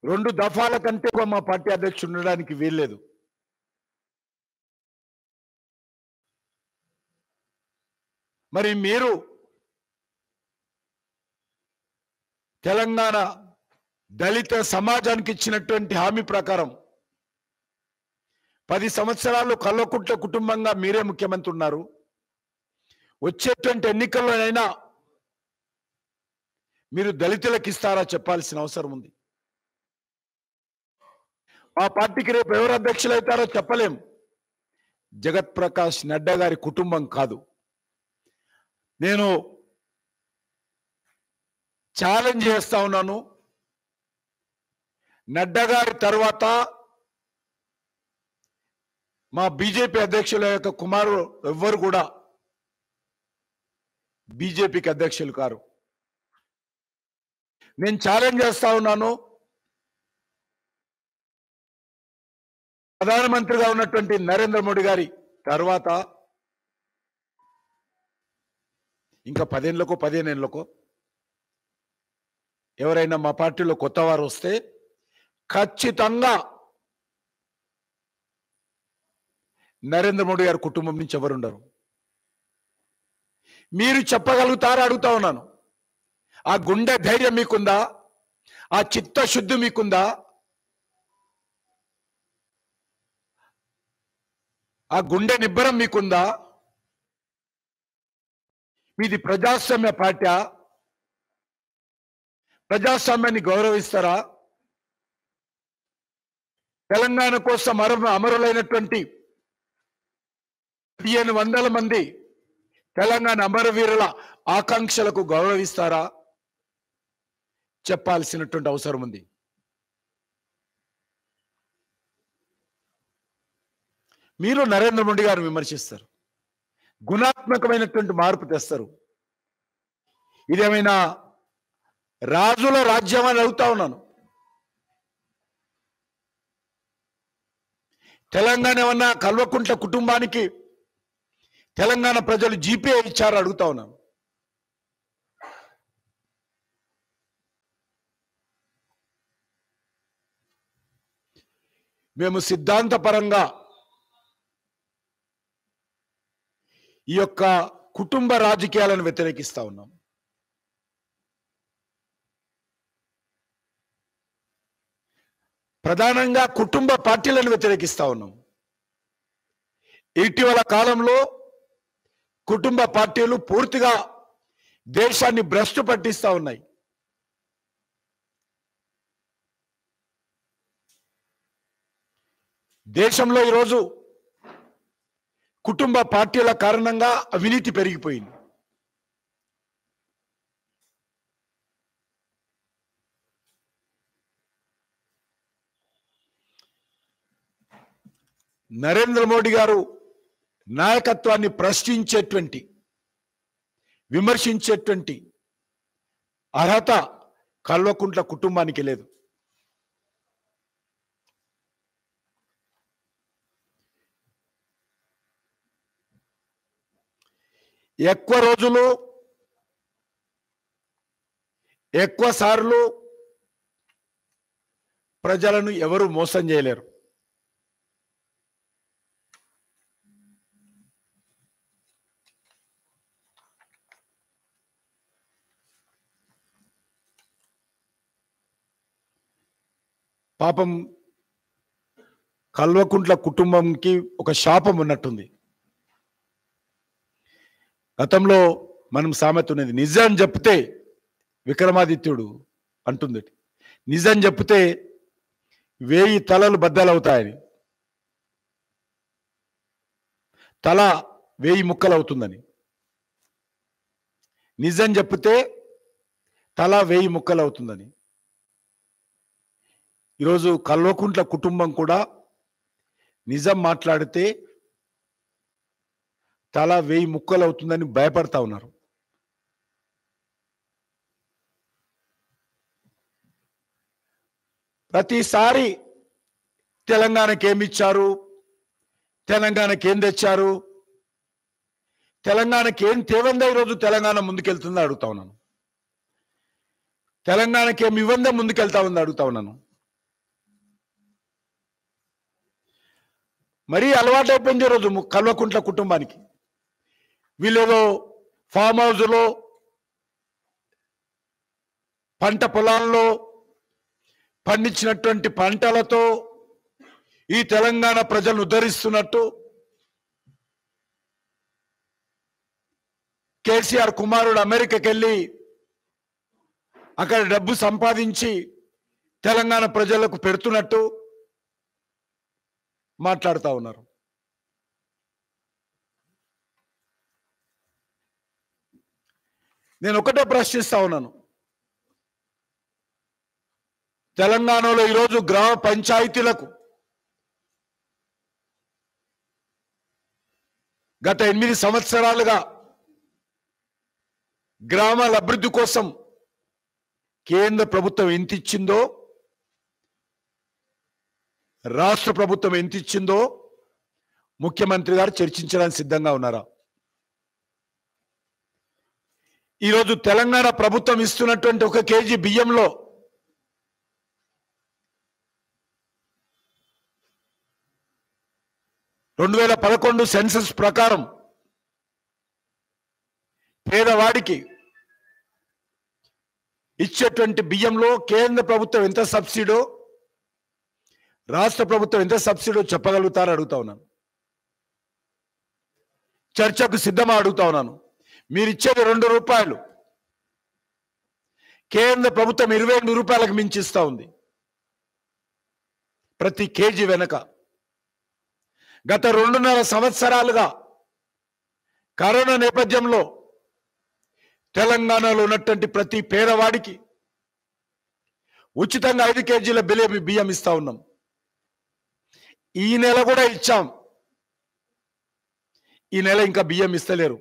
రెండు దఫాల కంటే ఎక్కువ మా పార్టీ అధ్యక్షుడు ఉండడానికి వీల్లేదు మరి మీరు తెలంగాణ దళిత సమాజానికి ఇచ్చినటువంటి హామీ ప్రకారం పది సంవత్సరాలు కల్వకుంట్ల కుటుంబంగా మీరే ముఖ్యమంత్రి ఉన్నారు వచ్చేటువంటి ఎన్నికల్లోనైనా మీరు దళితులకు ఇస్తారా చెప్పాల్సిన అవసరం ఉంది మా పార్టీకి రేపు ఎవరు అధ్యక్షులు అవుతారో చెప్పలేం జగత్ ప్రకాష్ నడ్డా గారి కుటుంబం కాదు నేను ఛాలెంజ్ చేస్తా ఉన్నాను నడ్డా గారి తర్వాత మా బీజేపీ అధ్యక్షుల యొక్క కుమారుడు ఎవ్వరు కూడా బీజేపీకి అధ్యక్షులు కారు నేను ఛాలెంజ్ చేస్తా ఉన్నాను ప్రధానమంత్రిగా ఉన్నటువంటి నరేంద్ర మోడీ గారి తర్వాత ఇంకా పదేళ్ళకో పదిహేనేళ్ళకో ఎవరైనా మా పార్టీలో కొత్త వారు వస్తే ఖచ్చితంగా నరేంద్ర మోడీ గారి కుటుంబం నుంచి ఎవరుండరు మీరు చెప్పగలుగుతారా అడుగుతా ఉన్నాను ఆ గుండె ధైర్యం మీకుందా ఆ చిత్తశుద్ధి మీకుందా ఆ గుండె నిబ్బరం మీకుందా మీది ప్రజాస్వామ్య పార్టీ ప్రజాస్వామ్యాన్ని గౌరవిస్తారా తెలంగాణ కోసం అర అమరులైనటువంటి పదిహేను వందల మంది తెలంగాణ అమరవీరుల ఆకాంక్షలకు గౌరవిస్తారా చెప్పాల్సినటువంటి అవసరం ఉంది మీరు నరేంద్ర మోడీ గారు విమర్శిస్తారు గుణాత్మకమైనటువంటి మార్పు తెస్తారు ఇదేమైనా రాజుల రాజ్యం అని అడుగుతా ఉన్నాను తెలంగాణ ఏమన్నా కల్వకుంట్ల కుటుంబానికి తెలంగాణ ప్రజలు జీపే ఇచ్చారు అడుగుతా ఉన్నాను మేము సిద్ధాంతపరంగా ఈ యొక్క కుటుంబ రాజకీయాలను వ్యతిరేకిస్తా ఉన్నాం ప్రధానంగా కుటుంబ పార్టీలను వ్యతిరేకిస్తా ఉన్నాం ఇటీవల కాలంలో కుటుంబ పార్టీలు పూర్తిగా దేశాన్ని భ్రష్టు పట్టిస్తా ఉన్నాయి దేశంలో ఈరోజు కుటుంబ పార్టీల కారణంగా అవినీతి పెరిగిపోయింది నరేంద్ర మోడీ గారు నాయకత్వాన్ని ప్రశ్నించేటువంటి విమర్శించేటువంటి అర్హత కల్వకుంట్ల కుటుంబానికి లేదు ఎక్కువ రోజులు ఎక్కువ సార్లు ప్రజలను ఎవరు మోసం చేయలేరు పాపం కల్వకుంట్ల కుటుంబంకి ఒక శాపం ఉన్నట్టుంది గతంలో మనం సామెత ఉన్నది నిజం చెప్తే విక్రమాదిత్యుడు అంటుంది నిజం చెప్తే వేయి తలలు బద్దలవుతాయని తల వేయి ముక్కలవుతుందని నిజం చెప్తే తల వేయి ముక్కలవుతుందని ఈరోజు కల్వకుంట్ల కుటుంబం కూడా నిజం మాట్లాడితే తల వేయి ముక్కలు అవుతుందని భయపడతా ఉన్నారు ప్రతిసారి తెలంగాణకి ఏమి ఇచ్చారు తెలంగాణకి ఏం తెచ్చారు తెలంగాణకి ఏం తేవందా ఈరోజు తెలంగాణ ముందుకెళ్తుందో అడుగుతా ఉన్నాను తెలంగాణకి ఏమి ఇవ్వందా ముందుకెళ్తా ఉందో అడుగుతా ఉన్నాను మరీ అలవాటైపోయింది ఈరోజు ము- కల్వకుంట్ల కుటుంబానికి వీళ్ళేదో ఫామ్ హౌస్లో పంట పొలాల్లో పండించినటువంటి పంటలతో ఈ తెలంగాణ ప్రజలను ఉద్ధరిస్తున్నట్టు కేసీఆర్ కుమారుడు అమెరికాకి వెళ్ళి అక్కడ డబ్బు సంపాదించి తెలంగాణ ప్రజలకు పెడుతున్నట్టు మాట్లాడుతూ ఉన్నారు నేను ఒకటే ప్రశ్నిస్తా ఉన్నాను తెలంగాణలో ఈరోజు గ్రామ పంచాయతీలకు గత ఎనిమిది సంవత్సరాలుగా గ్రామాల అభివృద్ధి కోసం కేంద్ర ప్రభుత్వం ఎంత ఇచ్చిందో రాష్ట్ర ప్రభుత్వం ఎంత ఇచ్చిందో ముఖ్యమంత్రి గారు చర్చించడానికి సిద్ధంగా ఉన్నారా ఈరోజు తెలంగాణ ప్రభుత్వం ఇస్తున్నటువంటి ఒక కేజీ బియ్యంలో రెండు వేల పదకొండు సెన్సస్ ప్రకారం పేదవాడికి ఇచ్చేటువంటి బియ్యంలో కేంద్ర ప్రభుత్వం ఎంత సబ్సిడో రాష్ట్ర ప్రభుత్వం ఎంత సబ్సిడో చెప్పగలుగుతారో అడుగుతా ఉన్నాను చర్చకు సిద్ధమా అడుగుతా ఉన్నాను మీరు ఇచ్చేది రెండు రూపాయలు కేంద్ర ప్రభుత్వం ఇరవై ఎనిమిది రూపాయలకు మించి ఇస్తా ఉంది ప్రతి కేజీ వెనక గత రెండున్నర సంవత్సరాలుగా కరోనా నేపథ్యంలో తెలంగాణలో ఉన్నటువంటి ప్రతి పేదవాడికి ఉచితంగా ఐదు కేజీల బియ్యం బియ్యం ఇస్తా ఉన్నాం ఈ నెల కూడా ఇచ్చాం ఈ నెల ఇంకా బియ్యం ఇస్తలేరు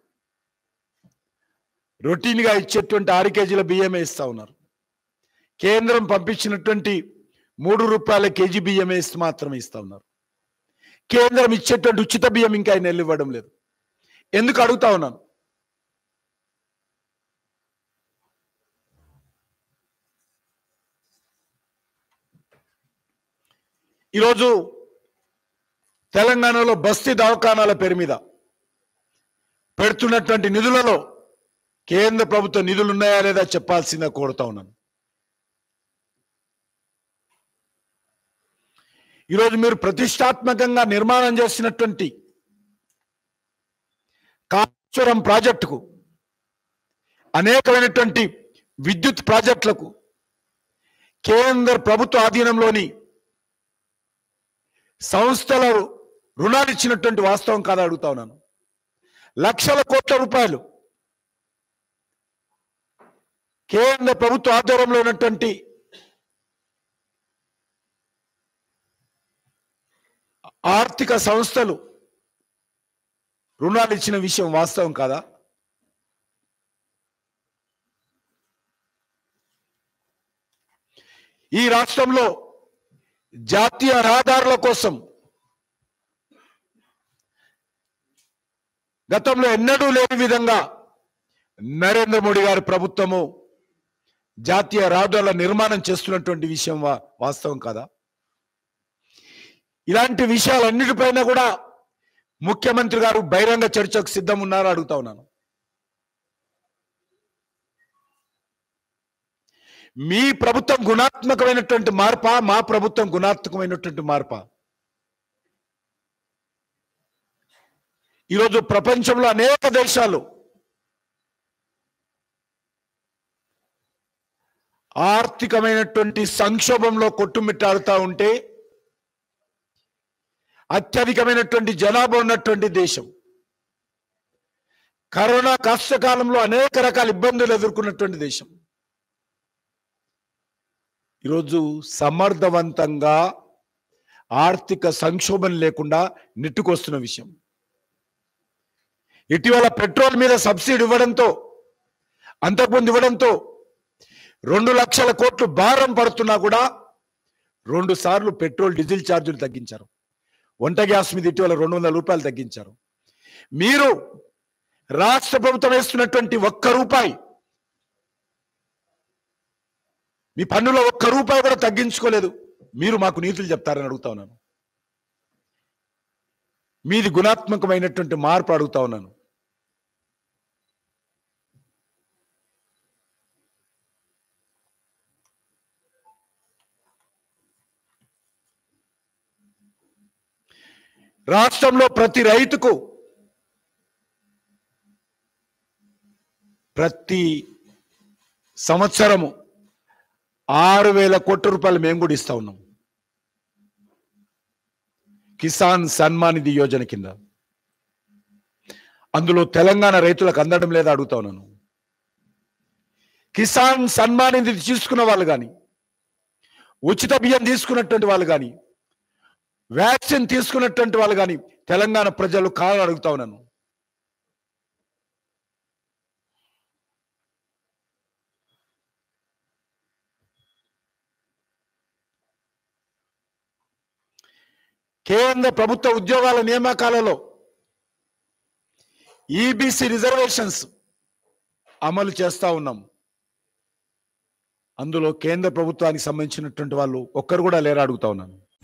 రొటీన్గా ఇచ్చేటువంటి ఆరు కేజీల బియ్యమే ఇస్తా ఉన్నారు కేంద్రం పంపించినటువంటి మూడు రూపాయల కేజీ బియ్యమే ఇస్తూ మాత్రమే ఇస్తా ఉన్నారు కేంద్రం ఇచ్చేటువంటి ఉచిత బియ్యం ఇంకా ఆయన నెల్లు ఇవ్వడం లేదు ఎందుకు అడుగుతా ఉన్నాను ఈరోజు తెలంగాణలో బస్తీ దవాఖానాల పేరు మీద పెడుతున్నటువంటి నిధులలో కేంద్ర ప్రభుత్వ నిధులు ఉన్నాయా లేదా చెప్పాల్సిందే కోరుతా ఉన్నాను ఈరోజు మీరు ప్రతిష్టాత్మకంగా నిర్మాణం చేసినటువంటి కాళేశ్వరం ప్రాజెక్టుకు అనేకమైనటువంటి విద్యుత్ ప్రాజెక్టులకు కేంద్ర ప్రభుత్వ ఆధీనంలోని సంస్థల రుణాలు ఇచ్చినటువంటి వాస్తవం కాదా అడుగుతా ఉన్నాను లక్షల కోట్ల రూపాయలు కేంద్ర ప్రభుత్వ ఆధ్వర్యంలో ఉన్నటువంటి ఆర్థిక సంస్థలు రుణాలు ఇచ్చిన విషయం వాస్తవం కాదా ఈ రాష్ట్రంలో జాతీయ రహదారుల కోసం గతంలో ఎన్నడూ లేని విధంగా నరేంద్ర మోడీ గారి ప్రభుత్వము జాతీయ రహదారుల నిర్మాణం చేస్తున్నటువంటి విషయం వా- వాస్తవం కాదా ఇలాంటి విషయాలన్నిటిపైన కూడా ముఖ్యమంత్రి గారు బహిరంగ చర్చకు సిద్ధం ఉన్నారో అడుగుతా ఉన్నాను మీ ప్రభుత్వం గుణాత్మకమైనటువంటి మార్పా మా ప్రభుత్వం గుణాత్మకమైనటువంటి మార్పా ఈరోజు ప్రపంచంలో అనేక దేశాలు ఆర్థికమైనటువంటి సంక్షోభంలో కొట్టుమిట్టాడుతూ ఉంటే అత్యధికమైనటువంటి జనాభా ఉన్నటువంటి దేశం కరోనా కష్టకాలంలో అనేక రకాల ఇబ్బందులు ఎదుర్కొన్నటువంటి దేశం ఈరోజు సమర్థవంతంగా ఆర్థిక సంక్షోభం లేకుండా నెట్టుకొస్తున్న విషయం ఇటీవల పెట్రోల్ మీద సబ్సిడీ ఇవ్వడంతో అంతకుముందు ఇవ్వడంతో రెండు లక్షల కోట్లు భారం పడుతున్నా కూడా రెండు సార్లు పెట్రోల్ డీజిల్ ఛార్జీలు తగ్గించారు వంట గ్యాస్ మీద ఇటీవల రెండు వందల రూపాయలు తగ్గించారు మీరు రాష్ట్ర ప్రభుత్వం వేస్తున్నటువంటి ఒక్క రూపాయి మీ పన్నులో ఒక్క రూపాయి కూడా తగ్గించుకోలేదు మీరు మాకు నీతులు చెప్తారని అడుగుతా ఉన్నాను మీది గుణాత్మకమైనటువంటి మార్పు అడుగుతా ఉన్నాను రాష్ట్రంలో ప్రతి రైతుకు ప్రతి సంవత్సరము ఆరు వేల కోట్ల రూపాయలు మేము కూడా ఇస్తా ఉన్నాం కిసాన్ సన్మాన్ నిధి యోజన కింద అందులో తెలంగాణ రైతులకు అందడం లేదా అడుగుతా ఉన్నాను కిసాన్ సన్మాన్ నిధి తీసుకున్న వాళ్ళు కానీ ఉచిత బియ్యం తీసుకున్నటువంటి వాళ్ళు కానీ వ్యాక్సిన్ తీసుకున్నటువంటి వాళ్ళు కానీ తెలంగాణ ప్రజలు కావాలని అడుగుతా ఉన్నాను కేంద్ర ప్రభుత్వ ఉద్యోగాల నియామకాలలో ఈబీసీ రిజర్వేషన్స్ అమలు చేస్తా ఉన్నాం అందులో కేంద్ర ప్రభుత్వానికి సంబంధించినటువంటి వాళ్ళు ఒక్కరు కూడా లేరా అడుగుతా ఉన్నాను